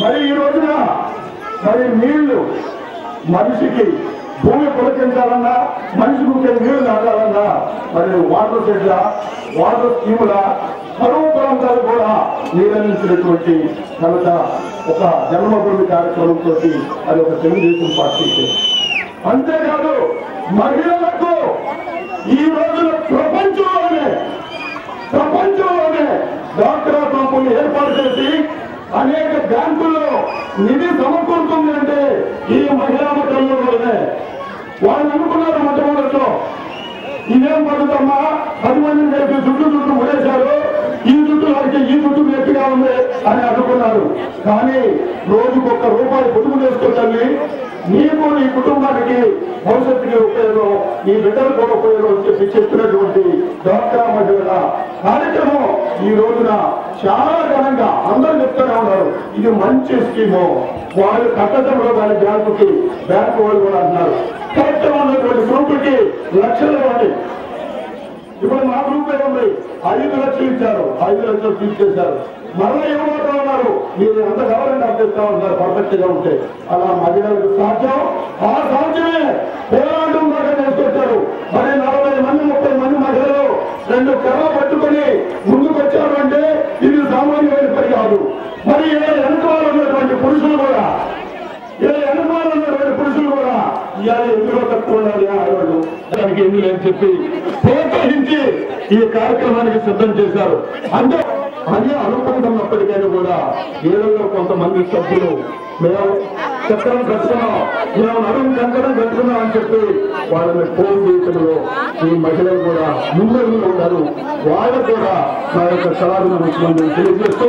మరి ఈ రోజున మరి నీళ్లు మనిషికి భూమి పులకించాలన్నా మనిషి ముఖ్య నీళ్లు తాగాలన్నా మరి వాటర్ షెడ్ల వాటర్ స్కీముల కరువు ప్రాంతాలు కూడా నీరందించినటువంటి కనుక ఒక జన్మభూమి కార్యక్రమంతో అది ఒక తెలుగుదేశం పార్టీకి అంతేకాదు మహిళలకు ఈ రోజున ప్రపంచంలోనే ప్రపంచంలోనే డాక్టరా కంపెనీ ఏర్పాటు చేసి అనేక బ్యాంకుల్లో నిధి సమకూరుతుంది అంటే ఈ మహిళా మఠంలో వల్లనే వాళ్ళు అనుకున్నారు మొట్టమొదటిలో ఇదేం పడుతుందమ్మా పది మందిని కలిపి చుట్టూ చుట్టూ ముడేశారు ఈ చుట్టూ వారికి ఈ చుట్టూ గట్టిగా ఉంది అని అనుకున్నారు కానీ రోజుకొక రూపాయి పొదుపు చేసుకో తల్లి నీకు నీ కుటుంబానికి భవిష్యత్తుకి ఉపయోగం ఈ బిడ్డలకు కూడా ఉపయోగం అని చెప్పి చెప్పినటువంటి డాక్టర్ మహిళల కార్యక్రమం ఈ రోజున చాలా ఘనంగా అందరూ చెప్తూనే ఉన్నారు ఇది మంచి స్కీము వాళ్ళు కట్టడంలో దాని బ్యాంకుకి బ్యాంకు వాళ్ళు కూడా అంటున్నారు కట్టడం ఉన్నటువంటి గ్రూపుకి లక్షల మంది ఇప్పుడు మా గ్రూప్ ఉంది ఐదు లక్షలు ఇచ్చారు ఐదు లక్షలు తీసేశారు మళ్ళీ ఇవ్వబోతా ఉన్నారు మీరు ఎంత కావాలంటే అంత ఇస్తా ఉన్నారు పర్ఫెక్ట్ గా ఉంటే అలా మహిళలకు సాధ్యం ఆ సాధ్యమే పోరాటం దాకా చేసుకొచ్చారు మరి నలభై మంది ముప్పై మంది మహిళలు రెండు కర్ర పట్టుకొని ముందుకు వచ్చారు అంటే ఇది సామాన్యమైన పని కాదు మరి ఇలా వెనుకలు ఉన్నటువంటి పురుషులు కూడా ఇలా వెనుకలు ఉన్నటువంటి పురుషులు కూడా ఇవాళ ఎందులో తక్కువ ఉండాలి ఆడవాళ్ళు దానికి ఎందుకు అని చెప్పి ప్రోత్సహించి ఈ కార్యక్రమానికి సిద్ధం చేశారు అంటే అని అనుకుంటున్నప్పటికైనా కూడా ఏళ్ళలో కొంతమంది సభ్యులు మేము చక్రం కట్టుకున్నాం మేము నడుము కంకణం కట్టుకున్నాం అని చెప్పి వాళ్ళని ఫోన్ చేయడంలో ఈ మహిళలు కూడా ముందడుగులో ఉన్నారు వాళ్ళకు కూడా నా యొక్క కళాభిన తెలియజేస్తూ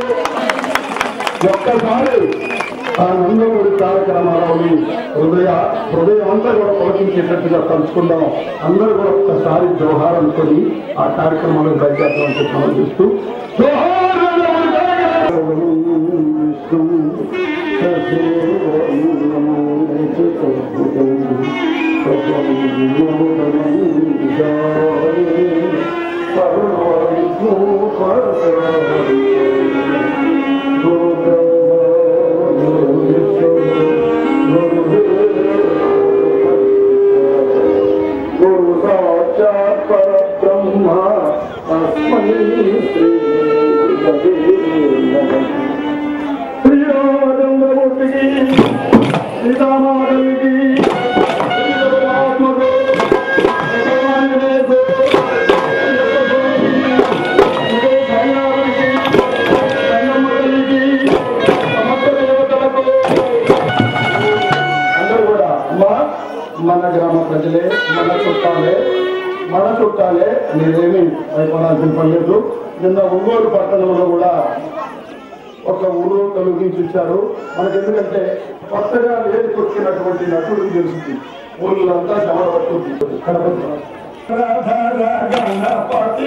ఒక్కసారి ఆ నందమూరి తారక రామారావుని హృదయ హృదయం అంతా కూడా పలకించేటట్టుగా తలుచుకుందాం అందరూ కూడా ఒక్కసారి జోహార్ అనుకొని ఆ కార్యక్రమాలను బయటపెట్టాలని చెప్పి మనం చూస్తూ జోహార్ నందమూరి తారక గురు సాక్షాత్ పరబ్రహ్మ తస్మై శ్రీ గురవే నమః. శ్రీరామచంద్రమూర్తికి సీతామాదేవికి శ్రీరామాత్మకు భగవానునికి, ఇదే సాయినాథునికి, రంగమ్మ తల్లికి, సమస్త దేవతలకు అందరూ కూడా అమ్మా మన గ్రామ ప్రజలే మన చుట్టాలే మన చుట్టాలే మీరేమి భయపడాల్సిన పని లేదు నిన్న ఒంగోలు పట్టణంలో కూడా ఒక ఊరు తొలగించి ఇచ్చారు మనకి ఎందుకంటే కొత్తగా లేని కొట్టినటువంటి నటుడు తెలుస్తుంది ఊళ్ళంతా శమర పట్టుకుంటుంది గణపతి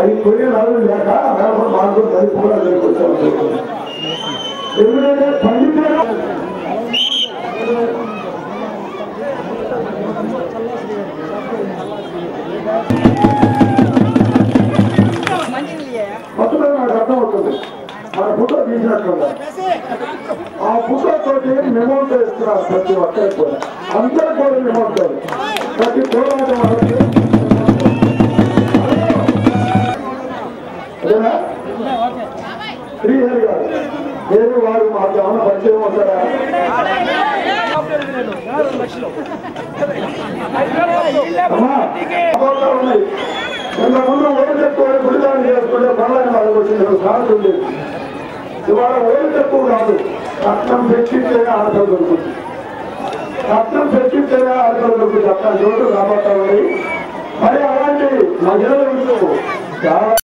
అవి కొన్ని నలుగురు లేక మేడం మాకు పది కూడా వచ్చాము ఎందుకంటే పండితులు మొత్తం నాకు అర్థం అవుతుంది మన ఫోటో తీసినట్లుగా ఆ ఫోటో తోటి మెమోంట్ ఇస్తున్నారు ప్రతి ఒక్కరికి కూడా అందరూ కూడా మెమోంట్ ప్రతి పోరాటం వాళ్ళకి అదేనా శ్రీహరి గారు వేరే వారు మాకు ఏమైనా పరిచయం అవుతారా అమ్మా అబద్ధాలు ఉన్నాయి నిన్న ముందు ఓటు చెప్పుకొని గుడిదాన్ని చేసుకుంటే పనులని వాళ్ళకి వచ్చింది సాగు ఉండేది ఇవాళ ఓటు తక్కువ కాదు రక్తం పెట్టిస్తేనే ఆటలు దొరుకుతుంది రక్తం పెట్టిస్తేనే ఆటలు దొరుకుతుంది అక్కడ చోటు రాబోతా ఉన్నాయి మరి అలాంటి మహిళలు చాలా